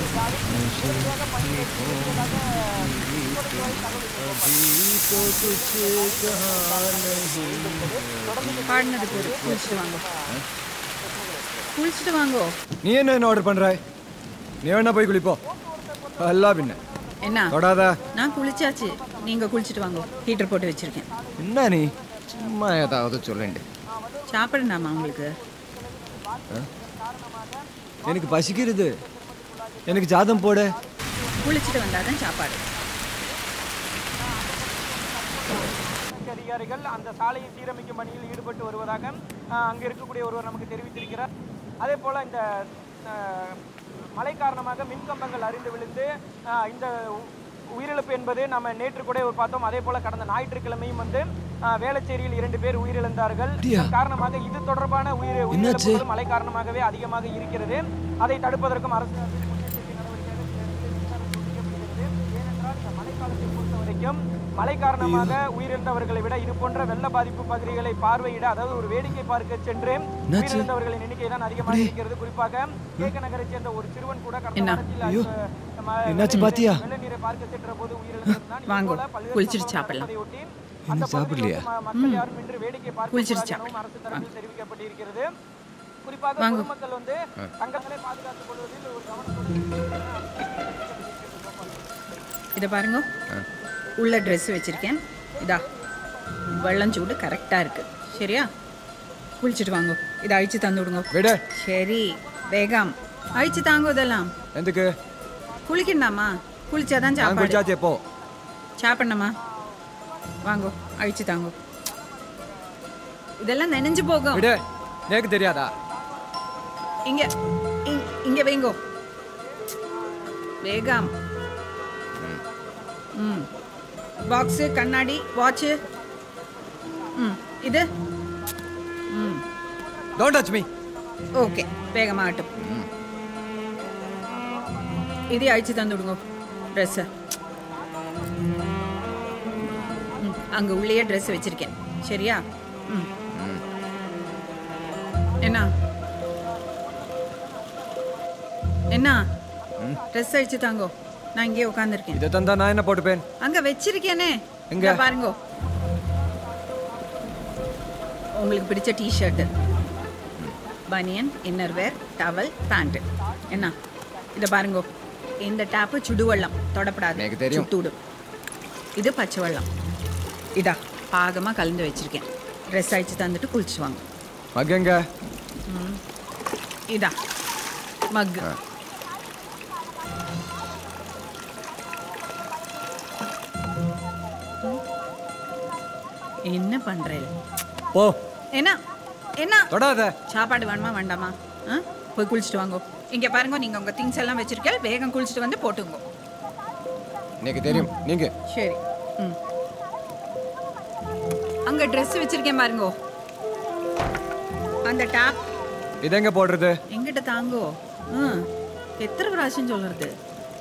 பாடினது போதும் குளிச்சுட்டு வாங்கோ குளிச்சுட்டு வாங்கோ நீ என்ன என்ன ஆர்டர் பண்ற நீ வேணா போய் குளிப்போ அல்லா பின்ன என்ன தொடாத நான் குளிச்சாச்சு நீங்க குளிச்சுட்டு வாங்கோ ஹீட்டர் போட்டு வச்சிருக்கேன் என்ன நீ சும்மா ஏதாவது சொல்லேண்டு சாப்பிடண்டாமா உங்களுக்கு எனக்கு பசிக்கிறது எனக்கு ஜாதம் போட குளிச்சுட்டு வந்தாதான் சாப்பாடு அதிகாரிகள் அந்த சாலையை சீரமைக்கும் பணியில் ஈடுபட்டு வருவதாக அஹ், அங்கு இருக்கக்கூடிய ஒருவர் நமக்கு தெரிவித்திருக்கிறார் அதே போல இந்த அஹ், மழை காரணமாக மின்கம்பங்கள் அரிந்து விழுந்து அஹ், இந்த உ- உயிரிழப்பு என்பது நம்ம நேற்று கூட ஒரு பார்த்தோம் அதே போல கடந்த ஞாயிற்றுக்கிழமையும் வந்து அஹ், வேளச்சேரியில் இரண்டு பேர் உயிரிழந்தார்கள் அப்படியா? இதன் காரணமாக இது தொடர்பான உயிர் என்னாச்சு? உயிரிழப்புகள் மழை காரணமாகவே அதிகமாக இருக்கிறது அதை தடுப்பதற்கும் அரசு முன்னெச்சரிக்கை நடவடிக்கைகள் துண்டிக்கப்படுகிறது. ஏனென்றால் இந்த மழைக்காலத்தை பொறுத்த வரைக்கும் மழை காரணமாக உயிரிழந்தவர்களை விட இது போன்ற வெள்ள பாதிப்பு பகுதிகளை பார்வையிட அதாவது ஒரு வேடிக்கை பார்க்க சென்று உயிரிழந்தவர்களின் எண்ணிக்கை தான் அதிகமாக இருக்கிறது குறிப்பாக கேக நகரை சேர்ந்த ஒரு சிறுவன் கூட கடந்த என்ன? வாரத்தில் ஐயோ. அந்த ம- என்னாச்சு பாத்தியா? வெள்ள நீரை பார்க்க சென்ற போது உயிரிழந்ததுதான் இது வாங்கோ, போல பல்வேறு குளிச்சிட்டு சம்பவங்கள் சாப்பிடலாம். நடப்பதையொட்டி அந்த இன்னும் சாப்பிடலையா? பகுதியில் ம- மக்கள் யாரும் இன்று வேடிக்கை பார்க்க குளிச்சிட்டு கூடாது எனவும் அரசு தரப்பில் தெரிவிக்கப்பட்டிருக்கிறது குறிப்பாக வாங்கோ. பொதுமக்கள் வந்து தங்களை பாதுகாத்துக் கொள்வதில் ஒரு கவனத்தோடு இதை பாருங்க உள்ள ட்ரெஸ் வச்சிருக்கேன் இதா வெள்ளம் சூடு கரெக்டாக இருக்கு சரியா குளிச்சுட்டு வாங்கோ இதை அழிச்சு தந்து விடுங்க விடு சரி வேகம் அழிச்சு தாங்கோ இதெல்லாம் எதுக்கு குளிக்கண்டாமா குளிச்சாதான் நான் சாப்பாடு குடிச்சாச்சே போ சாப்பிடணுமா வாங்கோ அழிச்சு தாங்கோ இதெல்லாம் நனைஞ்சு போகும் விடு எனக்கு தெரியாதா இங்க இ- இங்க வைங்கோ வேகம் ம் பாக்ஸு கண்ணாடி வாட்சு ம் இது ம் டோன்ட் டச் மீ ஓகே வேகமாகட்டும் இது அழிச்சு தந்து விடுங்க ட்ரெஸ்ஸை ம் அங்கே உள்ளேயே ட்ரெஸ் வச்சிருக்கேன் சரியா ம் என்ன என்ன ட்ரெஸ் அழிச்சு தாங்கோ நான் இங்கேயே உட்காந்துருக்கேன் இதை தந்தா நான் என்ன போட்டுப்பேன் அங்க வச்சிருக்கேனே எங்க? இங்க பாருங்கோ உங்களுக்கு பிடிச்ச டிஷர்ட்டு பனியன் இன்னர் வேர் டவல் பேண்ட்டு என்ன இதை பாருங்கோ இந்த டேப்பு சுடுவெள்ளம் தொடப்படாது எனக்கு தெரியும். சுட்டுவிடும் இது பச்சை வெள்ளம் இதா பாகமாக கலந்து வச்சிருக்கேன் ட்ரெஸ் அழிச்சு தந்துட்டு குளிச்சு வாங்க மகங்க இதா மக் என்ன பண்றேன் போ என்ன என்ன தொடாத சாப்பாடு வேணுமா வேண்டாமா ஆ போய் குளிச்சுட்டு வாங்கோ இங்க பாருங்க நீங்க உங்க திங்ஸ் எல்லாம் வச்சிருக்க வேகம் குளிச்சுட்டு வந்து போட்டுங்க எனக்கு தெரியும் நீங்க சரி ம் அங்க Dress வச்சிருக்கேன் பாருங்கோ அந்த டாப் இது எங்க போடுறது எங்கிட்ட தாங்கோ ம் எத்தனை பிராവശ്யம் சொல்றது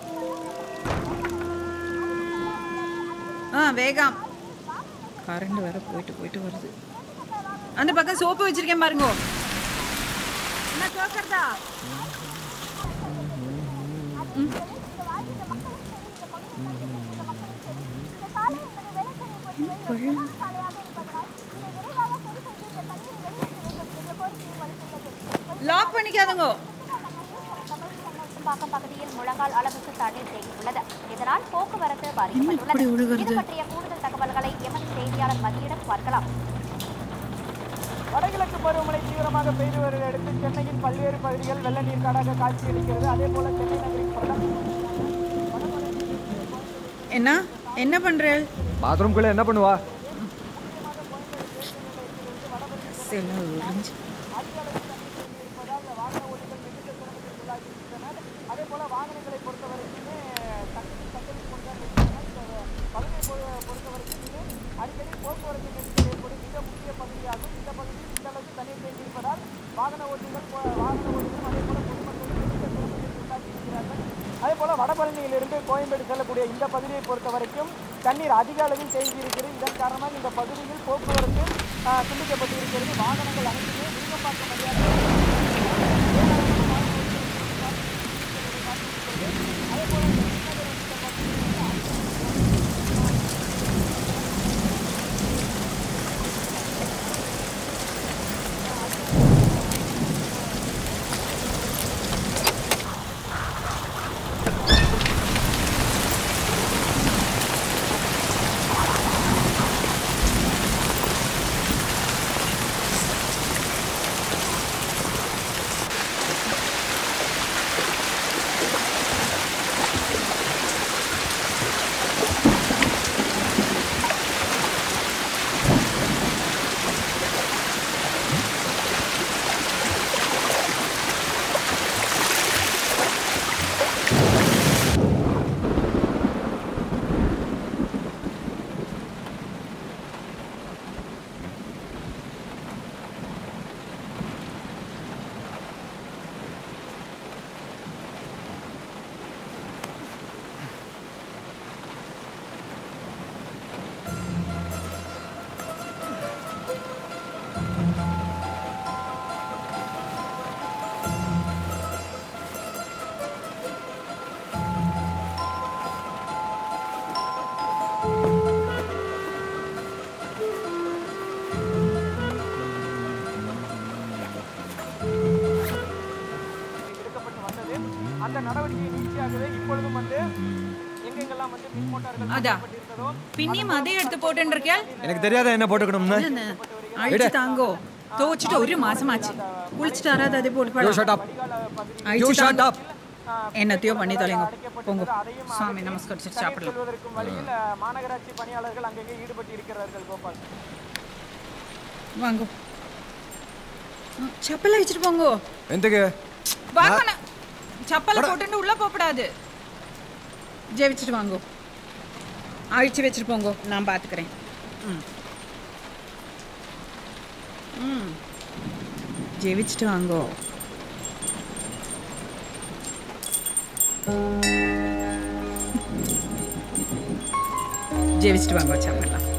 ஆ வேகம் கரண்ட் வேற போயிட்டு போயிட்டு வருது அந்த பக்கம் சோப்பு வச்சிருக்கேன் பாருங்கோ என்ன கேட்கறதா லாக் பண்ணிக்காதங்கோ பாக்கம் பகுதியில் முழங்கால் அளவுக்கு தண்ணீர் தேங்கியுள்ளது இதனால் போக்குவரத்து இப்படி பாதிக்கப்பட்டுள்ளது ஒழுகுறது? இது பற்றிய கூடுதல் தகவல்களை எமது செய்தியாளர் மதியிடம் பார்க்கலாம் வடகிழக்கு பருவமழை தீவிரமாக பெய்து வருவதை அடுத்து சென்னையின் பல்வேறு பகுதிகள் வெள்ள நீர் காடாக காட்சியளிக்கிறது அதே போல சென்னை நகரின் பல என்ன என்ன பண்றேள் பாத்ரூம்குள்ள என்ன பண்ணுவா சில உறிஞ்சு அதே போல வாகனங்களை பொறுத்த வரைக்குமே தண்ணி தக்கடி கொண்டு பகுதியை பொ- பொறுத்த வரைக்கும் இது அடிக்கடி போக்குவரத்து நெரிசல் ஏற்படும் மிக முக்கிய பகுதியாகும் இந்த பகுதியில் இந்த அளவுக்கு தண்ணீர் தேங்கியிருப்பதால் வாகன ஓட்டிகள் போ- வாகன ஓட்டிகளும் அதே போல பொதுமக்களும் மிகுந்த சிரமத்திற்கு உள்ளாகியிருக்கிறார்கள் அதே போல வடபழனியிலிருந்து கோயம்பேடு செல்லக்கூடிய இந்த பகுதியை பொறுத்த வரைக்கும் தண்ணீர் அதிக அளவில் தேங்கி இருக்கிறது இதன் காரணமாக இந்த பகுதியில் போக்குவரத்து ஆஹ், துண்டிக்கப்பட்டிருக்கிறது வாகனங்கள் அனைத்துமே விரும்பப்பாக்கம் வழியாக எடுக்கப்பட்டு வந்தது அந்த நடவடிக்கை நீட்சியாகவே இப்பொழுதும் வந்து எங்கெங்கெல்லாம் வந்து மின் மோட்டார்கள் அதா இருந்ததோ പിന്നെയും അതേ എടുത്ത് പോട്ടുണ്ടിരിക്കാൽ எனக்கு தெரியாத என்ன போட்டுக்கணும்னு അഴിച്ചു താങ്കോ തോച്ചിട്ട് ഒരു മാസമാச்சு കുളിച്ചിട്ട് ആരാതെ അതേ പോട്ട് யூ ஷட் அப் யூ அழிச்சு ஷட் அப் என்னத்தையோ பண்ணி தொலைங்க போங்க சுவாமி நமஸ்கரிச்சு சாப்பிடலாம் செல்வதற்கும் வழியில் அஹ், மாநகராட்சி பணியாளர்கள் அங்கங்கே ஈடுபட்டு இருக்கிறார்கள் கோபால் வாங்கோ ம், செப்பல் அழிச்சிட்டு போங்கோ எந்துக்கு வாங்க செப்பல் போட்டுட்டு உள்ள போகக்கூடாது ஜெயிச்சிட்டு வாங்கோ அழிச்சு வச்சுட்டு போங்கோ நான் பார்த்துக்கிறேன் ம் ம் ஜெயிச்சிட்டு வாங்கோ ஜெயிச்சிட்டு வாங்கோ செப்பல்லாம்